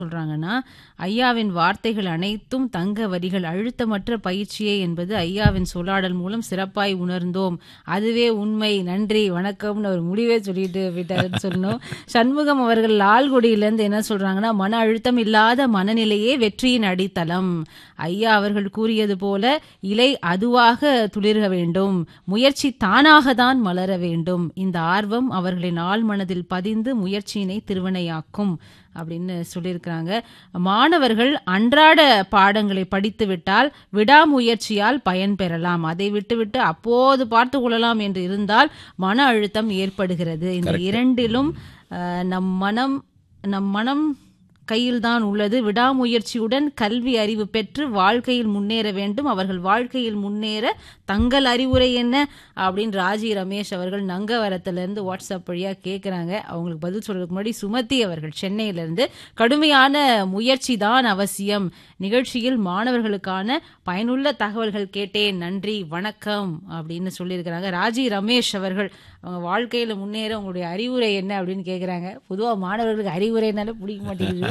சொல்றாங்கன்னா, ஐயாவின் வார்த்தைகள் அனைத்தும் தங்க வரிகள். அழுத்தமற்ற பயிற்சியே என்பது ஐயாவின் சொல்லாடல் மூலம் சிறப்பாய் உணர்ந்தோம். அதுவே உண்மை. நன்றி, வணக்கம்னு அவர் முடிவே சொல்லிட்டு போயிட்டாருன்னு சொன்னோம். சண்முகம் அவர்கள் லால்குடியிலேருந்து என்ன சொல்றாங்கன்னா, மன அழுத்தம் இல்லாத மனநிலையே வெற்றியின் அடித்தளம். ஐயா அவர்கள் கூறியது போல, இலை அதுவாக துளிர வேண்டும். முயற்சி தானாக தான் மலர வேண்டும். இந்த ஆர்வம் அவர்களின் ஆழ்மனதில் பதிந்து முயற்சியினை திருவினையாக்கும். அப்படின்னு சொல்லியிருக்கிறாங்க. மாணவர்கள் அன்றாட பாடங்களை படித்துவிட்டால் விடாமுயற்சியால் பயன் பெறலாம். அதை விட்டுவிட்டு அப்போது பார்த்துக் கொள்ளலாம் என்று இருந்தால் மன அழுத்தம் ஏற்படுகிறது. இந்த இரண்டிலும் அ, நம் மனம் நம் மனம் கையில்தான் உள்ளது. விடாமுயற்சியுடன் கல்வி அறிவு பெற்று வாழ்க்கையில் முன்னேற வேண்டும். அவர்கள் வாழ்க்கையில் முன்னேற தங்கள் அறிவுரை என்ன அப்படின்னு ராஜி ரமேஷ் அவர்கள் நங்கவரத்திலிருந்து வாட்ஸ்அப் வழியா கேட்குறாங்க. அவங்களுக்கு பதில் சொல்றதுக்கு முன்னாடி சுமதி அவர்கள் சென்னையிலிருந்து கடுமையான முயற்சி தான் அவசியம். நிகழ்ச்சியில் மாணவர்களுக்கான பயனுள்ள தகவல்கள் கேட்டேன். நன்றி, வணக்கம் அப்படின்னு சொல்லியிருக்கிறாங்க. ராஜி ரமேஷ் அவர்கள் அவங்க வாழ்க்கையில முன்னேற உங்களுடைய அறிவுரை என்ன அப்படின்னு கேட்குறாங்க. பொதுவா மாணவர்களுக்கு அறிவுரைனாலே பிடிக்க மாட்டேங்குது.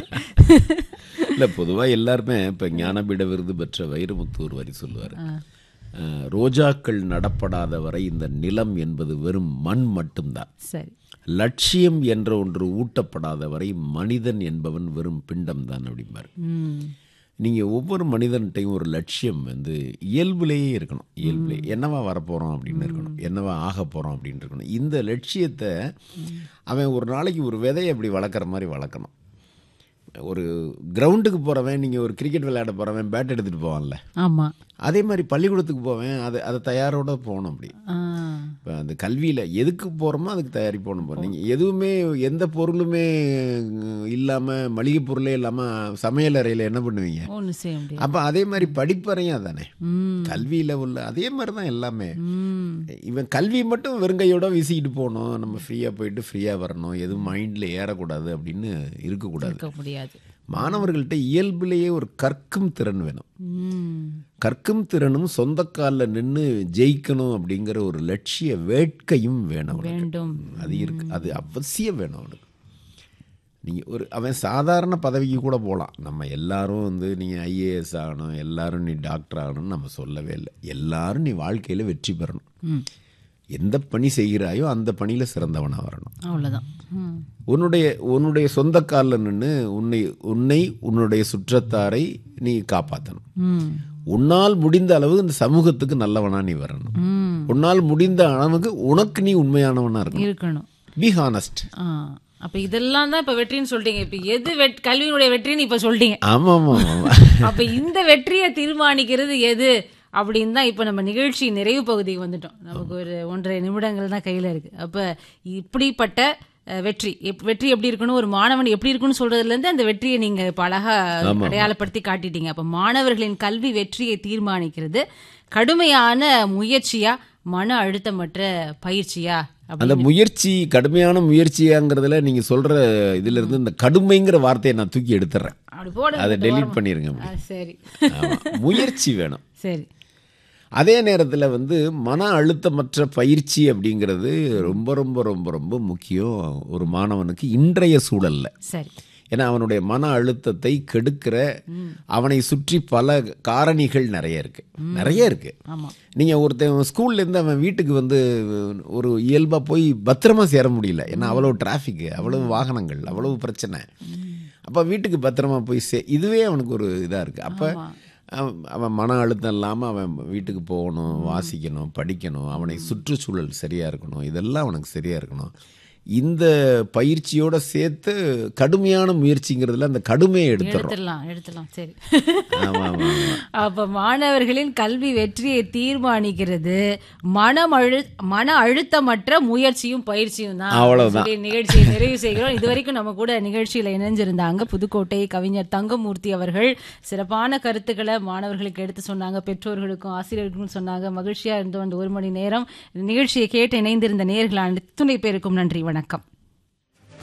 இல்ல பொதுவா எல்லாருமே இப்ப ஞானபீட விருது பெற்ற வைரமுத்து ஒரு வரி சொல்லுவாரு அஹ், ரோஜாக்கள் நடப்படாத வரை இந்த நிலம் என்பது வெறும் மண் மட்டும்தான் சரி. லட்சியம் என்ற ஒன்று ஊட்டப்படாத வரை மனிதன் என்பவன் வெறும் பிண்டம்தான் அப்படிம்பாரு ம். நீங்க ஒவ்வொரு மனிதன்கிட்டையும் ஒரு லட்சியம் வந்து இயல்புலேயே இருக்கணும் இயல்புலே என்னவா வரப்போறோம் அப்படின்னு இருக்கணும் என்னவா ஆக போறோம் அப்படின்னு இருக்கணும் இந்த லட்சியத்தை அவன் ஒரு நாளைக்கு ஒரு விதையை அப்படி வளர்க்குற மாதிரி வளர்க்கணும் ஒரு கிரவுண்டுக்கு போறவன் நீங்க ஒரு கிரிக்கெட் விளையாட போறவன் பேட் எடுத்துட்டு போவான்ல ஆமா. அதே மாதிரி பள்ளிக்கூடத்துக்கு போவேன் அதை அதை தயாரோட போகணும் அப்படி ஆ. இப்போ அந்த கல்வியில் எதுக்கு போகிறோமோ அதுக்கு தயாரி போகணும் போகிறோம் நீங்கள் எதுவுமே எந்த பொருளுமே இல்லாமல் மளிகை பொருளே இல்லாமல் சமையல் அறையில் என்ன பண்ணுவீங்க ஒண்ணும் செய்ய முடியாது. அப்போ அதே மாதிரி படிப்பறையும் அதானே ம். கல்வியில் உள்ள அதே மாதிரி தான் எல்லாமே ம். இவன் கல்வி மட்டும் வெறுங்கையோட வீசிக்கிட்டு போகணும் நம்ம ஃப்ரீயாக போயிட்டு ஃப்ரீயாக வரணும் எதுவும் மைண்டில் ஏறக்கூடாது அப்படின்னு இருக்கக்கூடாது இருக்க முடியாது. மாணவர்கள்ட்ட இயல்பிலேயே ஒரு கற்கும் திறன் வேணும் ம். கற்கும் திறனும் சொந்த காலில் நின்று ஜெயிக்கணும் அப்படிங்கிற ஒரு லட்சிய வேட்கையும் வேணும் அவனுக்கு. வேண்டும். அது இருக்கு அது அவசியம் வேணும் அவனுக்கு நீங்கள் ஒரு அவன் சாதாரண பதவிக்கு கூட போகலாம் நம்ம எல்லாரும் வந்து நீங்கள் ஐஏஎஸ் ஆகணும் எல்லாரும் நீ டாக்டர் ஆகணும்னு நம்ம சொல்லவே இல்லை எல்லாரும் நீ வாழ்க்கையில் வெற்றி பெறணும் ம். எந்த பணி செய்கிறாயோ அந்த பணியில் சிறந்தவனாக வரணும் அவ்வளவுதான். ம். உன்னுடைய உன்னுடைய சொந்த காலில் நின்று உன்னை உன்னை உன்னுடைய சுற்றத்தாரை நீ காப்பாற்றணும் ம். உன்னால் முடிந்த அளவு இந்த சமூகத்துக்கு நல்லவனா நீ வரணும் ம். உன்னால் முடிந்த அளவுக்கு உனக்கு நீ உண்மையானவனா இருக்கணும் இருக்கணும். பி ஹானஸ்ட் ஆ. அப்ப இதெல்லாம் தான் இப்ப வெற்றின்னு சொல்லிட்டீங்க. இப்ப எது வெட் கல்வியினுடைய வெற்றின்னு இப்ப சொல்லிட்டீங்க. ஆமா ஆமா ஆமா அப்ப இந்த வெற்றியை தீர்மானிக்கிறது எது அப்படின்னு தான் இப்ப நம்ம நிகழ்ச்சி நிறைவு பகுதிக்கு வந்துட்டோம். நமக்கு ஒரு ஒன்றரை நிமிடங்கள் தான் கையில இருக்கு. அப்ப இப்படிப்பட்ட அஹ், வெற்றி எப்- வெற்றி எப்படி இருக்கணும் ஒரு மாணவன் எப்படி இருக்குன்னு சொல்றதுல இருந்து அந்த வெற்றியை நீங்க இப்ப அழகா அடையாளப்படுத்தி காட்டிட்டீங்க. அப்ப மாணவர்களின் கல்வி வெற்றியை தீர்மானிக்கிறது கடுமையான முயற்சியா மன அழுத்தமற்ற பயிற்சியா அப்படி அந்த முயற்சி கடுமையான முயற்சியாங்கிறதுல நீங்க சொல்ற இதுல இருந்து இந்த கடுமைங்கிற வார்த்தையை நான் தூக்கி எடுத்துறேன் அப்படி போடுங்க அதை இந்த டெலீட் ஓரமா. பண்ணிருங்க அப்படி. ஆ, சரி ஆமா. முயற்சி வேணும் சரி அதே நேரத்தில் வந்து மன அழுத்தமற்ற பயிற்சி அப்படிங்கிறது ரொம்ப ரொம்ப ரொம்ப ரொம்ப முக்கியம் ஒரு மாணவனுக்கு இன்றைய சூழல்ல சரி ஏன்னா அவனுடைய மன அழுத்தத்தை கெடுக்கிற அவனை சுற்றி பல காரணிகள் நிறைய இருக்கு நிறைய இருக்கு ஆமா நீங்க ஒருத்தன் ஸ்கூல்ல இருந்து அவன் வீட்டுக்கு வந்து ஒரு இயல்பா போய் பத்திரமா சேர முடியல ஏன்னா அவ்வளவு டிராஃபிக் அவ்வளவு வாகனங்கள் அவ்வளவு பிரச்சனை அப்ப வீட்டுக்கு பத்திரமா போய் சே இதுவே அவனுக்கு ஒரு இதா இருக்கு அப்ப அவன் அவன் மன அழுத்தம் இல்லாமல் அவன் வீட்டுக்கு போகணும் வாசிக்கணும் படிக்கணும் அவனை சுற்றுச்சூழல் சரியா இருக்கணும் இதெல்லாம் அவனுக்கு சரியா இருக்கணும் இந்த பயிற்சியோட சேர்த்து கடுமையான முயற்சிங்கிறதுல அந்த கடுமையை எடுத்துறோம் எடுத்துடலாம் எடுத்துடலாம் சரி ஆமா ஆமா ஆமா அப்ப மாணவர்களின் கல்வி வெற்றியை தீர்மானிக்கிறது மனம் அழு மன அழுத்தமற்ற முயற்சியும் பயிற்சியும் தான் அவ்வளவுதான். சொல்லி நிகழ்ச்சியை நிறைவு செய்கிறோம் இதுவரைக்கும் நம்ம கூட நிகழ்ச்சியில இணைஞ்சிருந்தாங்க புதுக்கோட்டை கவிஞர் தங்கமூர்த்தி அவர்கள் சிறப்பான கருத்துக்களை மாணவர்களுக்கு எடுத்து சொன்னாங்க பெற்றோர்களுக்கும் ஆசிரியர்களுக்கும் சொன்னாங்க மகிழ்ச்சியா இருந்தோம் அந்த ஒரு மணி நேரம் நிகழ்ச்சியை கேட்டு இணைந்திருந்த நேர்கள் அனைத்துணை பேருக்கும் நன்றி வணக்கம்